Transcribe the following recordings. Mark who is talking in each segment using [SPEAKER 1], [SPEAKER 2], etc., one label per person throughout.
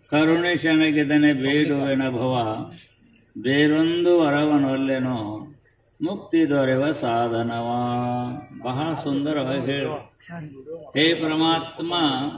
[SPEAKER 1] ಕರುಣಿಶನಗಿದನೆ ಬೇಡುವೆನ ಭವ ಬೇರೊಂದು ವರವನೊಲ್ಲೆನೋ ಮುಕ್ತಿ ದೊರೆವ ಸಾಧನವ ಬಹಳ ಸುಂದರವಾಗಿ ಹೇಳು ಹೇ ಪರಮಾತ್ಮ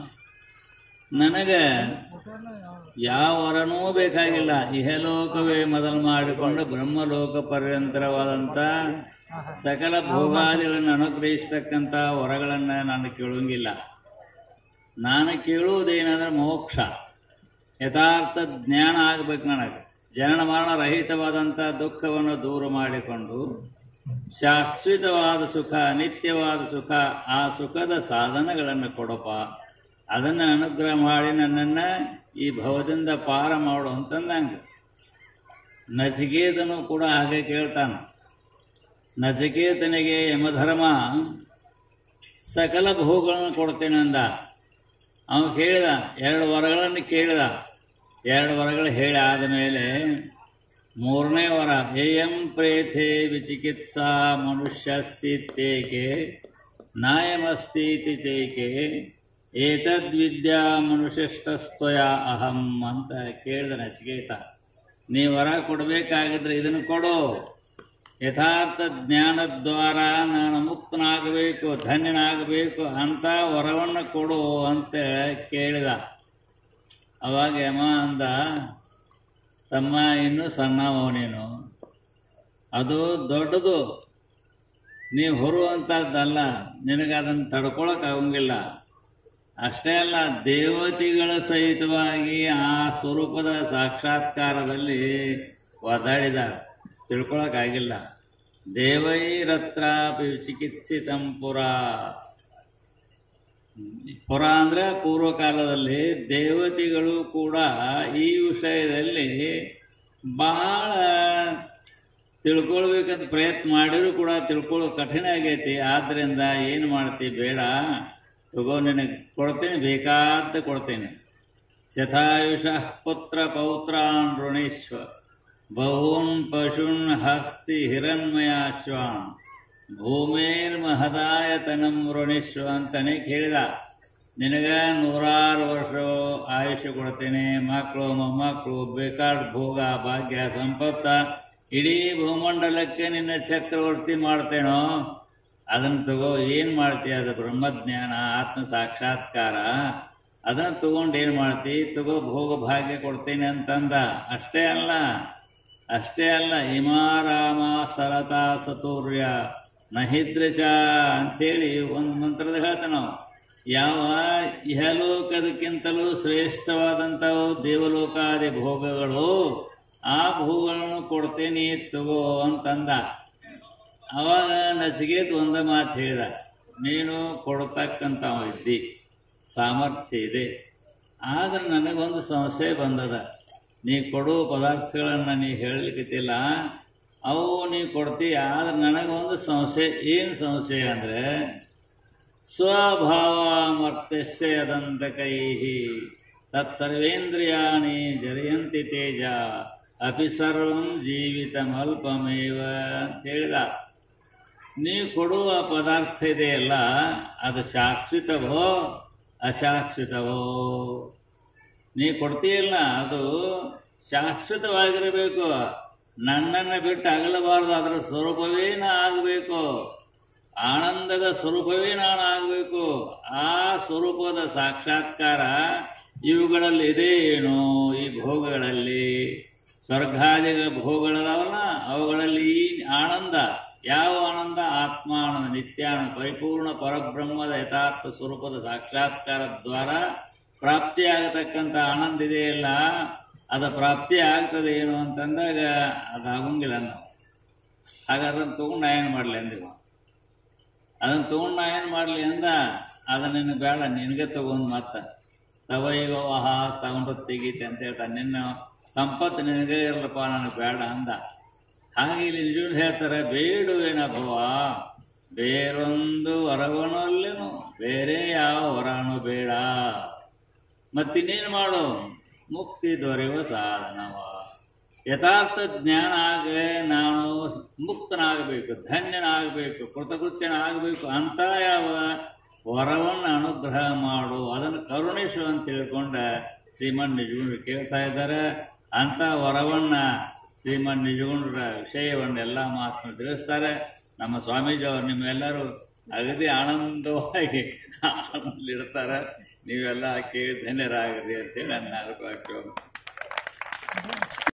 [SPEAKER 1] ನನಗೆ ಯಾವ ವರನೂ ಬೇಕಾಗಿಲ್ಲ ಇಹಲೋಕವೇ ಮೊದಲು ಮಾಡಿಕೊಂಡು ಬ್ರಹ್ಮಲೋಕ ಪರ್ಯಂತರವಾದಂಥ ಸಕಲ ಭೋಗಾದಿಗಳನ್ನು ಅನುಗ್ರಹಿಸ್ತಕ್ಕಂಥ ವರಗಳನ್ನು ನಾನು ಕೇಳೋಂಗಿಲ್ಲ ನಾನು ಕೇಳುವುದೇನಂದ್ರೆ ಮೋಕ್ಷ ಯಥಾರ್ಥ ಜ್ಞಾನ ಆಗಬೇಕು ನನಗೆ ಜನನ ಮರಣ ರಹಿತವಾದಂಥ ದುಃಖವನ್ನು ದೂರ ಮಾಡಿಕೊಂಡು ಶಾಶ್ವತವಾದ ಸುಖ ನಿತ್ಯವಾದ ಸುಖ ಆ ಸುಖದ ಸಾಧನಗಳನ್ನು ಕೊಡಪ್ಪ ಅದನ್ನು ಅನುಗ್ರಹ ಮಾಡಿ ನನ್ನನ್ನು ಈ ಭವದಿಂದ ಪಾರ ಮಾಡು ಅಂತಂದಂಗೆ ನಚಿಕೇತನು ಕೂಡ ಹಾಗೆ ಕೇಳ್ತಾನೆ ನಚಿಕೇತನಿಗೆ ಯಮಧರ್ಮ ಸಕಲ ಭೋಗಗಳನ್ನು ಕೊಡ್ತೇನೆ ಅಂದ ಅವನು ಕೇಳಿದ ಎರಡು ವರಗಳನ್ನು ಕೇಳಿದ ಎರಡು ವರಗಳು ಹೇಳಿ ಆದ ಮೇಲೆ ಮೂರನೇ ವರ ಏಯಂ ಪ್ರೇಥೆ ವಿಚಿಕಿತ್ಸಾ ಮನುಷ್ಯಸ್ಥಿತ್ಯೇಕೆ ನಾಯಮಸ್ತೀತಿ ಚೈಕೆ ಏತದ್ವಿದ್ಯಾ ಮನುಷ್ಯಷ್ಟಸ್ತ್ವಯ ಅಹಂ ಅಂತ ಕೇಳಿದ ನಚಿಕೇತ ನೀ ವರ ಕೊಡಬೇಕಾಗಿದ್ರೆ ಇದನ್ನು ಕೊಡು ಯಥಾರ್ಥ ಜ್ಞಾನದ್ವಾರ ನಾನು ಮುಕ್ತನಾಗಬೇಕು ಧನ್ಯನಾಗಬೇಕು ಅಂತ ವರವನ್ನು ಕೊಡು ಅಂತ ಕೇಳಿದ ಅವಾಗ ಯಮ ಅಂದ ತಮ್ಮ ಇನ್ನೂ ಸಣ್ಣವ ನೀನು ಅದು ದೊಡ್ಡದು ನೀವು ಹೊರುವಂಥದ್ದಲ್ಲ ನಿನಗೆ ಅದನ್ನು ತಡ್ಕೊಳಕ್ಕಾಗಂಗಿಲ್ಲ ಅಷ್ಟೇ ಅಲ್ಲ ದೇವತೆಗಳ ಸಹಿತವಾಗಿ ಆ ಸ್ವರೂಪದ ಸಾಕ್ಷಾತ್ಕಾರದಲ್ಲಿ ಒದಾಡಿದ್ದಾರೆ ತಿಳ್ಕೊಳಕ್ಕಾಗಿಲ್ಲ ದೇವೈರತ್ರಾಪಿ ಚಿಕಿತ್ಸಿತಂ ಪುರ ಪುರ ಅಂದ್ರೆ ಪೂರ್ವಕಾಲದಲ್ಲಿ ದೇವತೆಗಳು ಕೂಡ ಈ ವಿಷಯದಲ್ಲಿ ಬಹಳ ತಿಳ್ಕೊಳ್ಬೇಕಂತ ಪ್ರಯತ್ನ ಮಾಡಿದ್ರು ಕೂಡ ತಿಳ್ಕೊಳ್ಳೋದು ಕಠಿಣ ಆಗೈತಿ ಆದ್ರಿಂದ ಏನು ಮಾಡ್ತಿ ಬೇಡ ತಗೋ ನಿನಗೆ ಕೊಡ್ತೇನೆ ಬೇಕಾದ ಕೊಡ್ತೇನೆ ಶತಾಯುಷ ಪುತ್ರ ಪೌತ್ರಾನ್ ಋಣೇಶ್ವ ಬಹೂನ್ ಪಶುನ್ ಹಸ್ತಿ ಹಿರಣ್ಮಯಾಶ್ವಾನ್ ಭೂಮೇರ್ಮಹದಾಯತನಂ ಋಣಿಶ್ವ ಅಂತಾನೆ ಕೇಳಿದ ನಿನಗ ನೂರಾರು ವರ್ಷ ಆಯುಷ್ಯ ಕೊಡ್ತೇನೆ ಮಕ್ಕಳು ಮೊಮ್ಮಕ್ಕಳು ಬೇಕಾದ ಭೋಗ ಭಾಗ್ಯ ಸಂಪತ್ತ ಇಡೀ ಭೂಮಂಡಲಕ್ಕೆ ನಿನ್ನ ಚಕ್ರವರ್ತಿ ಮಾಡ್ತೇನೋ ಅದನ್ನು ತಗೋ ಏನು ಮಾಡ್ತೀಯ ಅದು ಬ್ರಹ್ಮಜ್ಞಾನ ಆತ್ಮ ಸಾಕ್ಷಾತ್ಕಾರ ಅದನ್ನು ತಗೊಂಡು ಏನು ಮಾಡ್ತಿ ತಗೋ ಭೋಗ ಭಾಗ್ಯ ಕೊಡ್ತೇನೆ ಅಂತಂದ ಅಷ್ಟೇ ಅಲ್ಲ ಅಷ್ಟೇ ಅಲ್ಲ ಇಮಾರಾಮ ಸರತಾ ಸತೂರ್ಯ ನಹಿದ್ರಚ ಅಂಥೇಳಿ ಒಂದು ಮಂತ್ರದ ಹೇಳ್ತೇವೆ ನಾವು ಯಾವ ಇಹಲೋಕದಕ್ಕಿಂತಲೂ ಶ್ರೇಷ್ಠವಾದಂಥವು ದೇವಲೋಕಾದಿ ಭೋಗಗಳು ಆ ಭೋಗಗಳನ್ನು ಕೊಡ್ತೇನೆ ತಗೋ ಅಂತಂದ ಅವಾಗ ನಚಿಗೇತ್ ಒಂದ ಮಾತು ಹೇಳಿದ ನೀನು ಕೊಡ್ತಕ್ಕಂಥವ ಇದ್ದಿ ಸಾಮರ್ಥ್ಯ ಇದೆ ಆದ್ರೆ ನನಗೊಂದು ಸಂಶಯ ಬಂದದ ನೀ ಕೊಡೋ ಪದಾರ್ಥಗಳನ್ನು ನೀ ಹೇಳಲಿಕ್ಕಿಲ್ಲ ಅವು ನೀ ಕೊಡ್ತೀಯ ಆದ್ರೆ ನನಗೊಂದು ಸಂಶಯ ಏನು ಸಂಶಯ ಅಂದರೆ ಸ್ವಭಾವ ಮರ್ತ್ಯಸ್ಯ ಅದಂತಕೈ ತತ್ಸರ್ವೇಂದ್ರಿಯಾಣಿ ಜರಿಯಂತಿ ತೇಜ ಅಪಿ ಸರ್ವಂ ಜೀವಿತಮಲ್ಪಮೇವ ಅಂತ ಹೇಳಿದ ನೀವು ಕೊಡುವ ಪದಾರ್ಥ ಇದೆಯಲ್ಲ ಅದು ಶಾಶ್ವತವೋ ಅಶಾಶ್ವತವೋ ನೀ ಕೊಡ್ತೀಯಲ್ಲ ಅದು ಶಾಶ್ವತವಾಗಿರಬೇಕು ನನ್ನನ್ನು ಬಿಟ್ಟು ಅಗಲಬಾರದು ಅದರ ಸ್ವರೂಪವೇ ನಾ ಆಗಬೇಕು ಆನಂದದ ಸ್ವರೂಪವೇ ನಾನು ಆಗಬೇಕು ಆ ಸ್ವರೂಪದ ಸಾಕ್ಷಾತ್ಕಾರ ಇವುಗಳಲ್ಲಿ ಇದೆ ಏನೋ ಈ ಭೋಗಗಳಲ್ಲಿ ಸ್ವರ್ಗಾದಿ ಭೋಗಗಳದಾವಲ್ಲ ಅವುಗಳಲ್ಲಿ ಈ ಆನಂದ ಯಾವ ಆನಂದ ಆತ್ಮಾನಂದ ನಿತ್ಯಾನಂದ ಪರಿಪೂರ್ಣ ಪರಬ್ರಹ್ಮದ ಯಥಾರ್ಥ ಸ್ವರೂಪದ ಸಾಕ್ಷಾತ್ಕಾರ ದ್ವಾರ ಪ್ರಾಪ್ತಿಯಾಗತಕ್ಕಂಥ ಆನಂದ ಇದೆಯಲ್ಲ ಅದು ಪ್ರಾಪ್ತಿ ಆಗ್ತದೆ ಏನು ಅಂತಂದಾಗ ಅದಾಗಂಗಿಲ್ಲ ನಾವು ಹಾಗೆ ಅದನ್ನು ತೊಗೊಂಡು ನಾ ಏನು ಮಾಡಲಿ ಅಂದಿವ ಅದನ್ನು ತೊಗೊಂಡು ನಾ ಏನು ಮಾಡಲಿ ಅಂದ ಅದನ್ನ ನಿನಗೆ ಬೇಡ ನಿನಗೆ ತಗೊಂಡು ಮತ್ತೆ ತವೈವ ವಹ ತಗೊಂಡು ತೆಗೀತೆ ಅಂತ ಹೇಳ್ತಾನೆ ನಿನ್ನ ಸಂಪತ್ತು ನಿನಗೆ ಇರಲಪ್ಪ ನನಗೆ ಬೇಡ ಅಂದ ಹಾಗೆ ಇಲ್ಲಿ ನಿಜವೂ ಹೇಳ್ತಾರೆ ಬೇಡುವೇನ ಭವ ಬೇರೊಂದು ವರವನಲ್ಲೇನು ಬೇರೆ ಯಾವ ವರನು ಬೇಡ ಮತ್ತಿನ್ನೇನು ಮಾಡು ಮುಕ್ತಿ ದೊರೆಯುವ ಸಾಧನವ ಯಥಾರ್ಥ ಜ್ಞಾನ ಆಗ ನಾನು ಮುಕ್ತನಾಗಬೇಕು ಧನ್ಯನಾಗಬೇಕು ಕೃತಕೃತ್ಯನಾಗಬೇಕು ಅಂತ ಯಾವ ವರವನ್ನು ಅನುಗ್ರಹ ಮಾಡು ಅದನ್ನು ಕರುಣಿಸು ಅಂತ ತಿಳ್ಕೊಂಡ ಶ್ರೀಮನ್ ನಿಜಗುಂಡ್ರು ಕೇಳ್ತಾ ಇದ್ದಾರೆ ಅಂತ ವರವನ್ನ ಶ್ರೀಮನ್ ನಿಜಗುಂಡ್ರ ವಿಷಯವನ್ನೆಲ್ಲ ಮಾತನ್ನು ತಿಳಿಸ್ತಾರೆ ನಮ್ಮ ಸ್ವಾಮೀಜಿ ಅವರು ನಿಮ್ಮೆಲ್ಲರೂ ಅಗದಿ ಆನಂದವಾಗಿ ಆನಂದಲಿಡ್ತಾರೆ ನೀವೆಲ್ಲ ಕೇಳಿ ಧನ್ಯರಾಗ್ರಿ ಅಂತೇಳಿ ನನ್ನ ನಾಲ್ಕು ವಾಕ್ಯ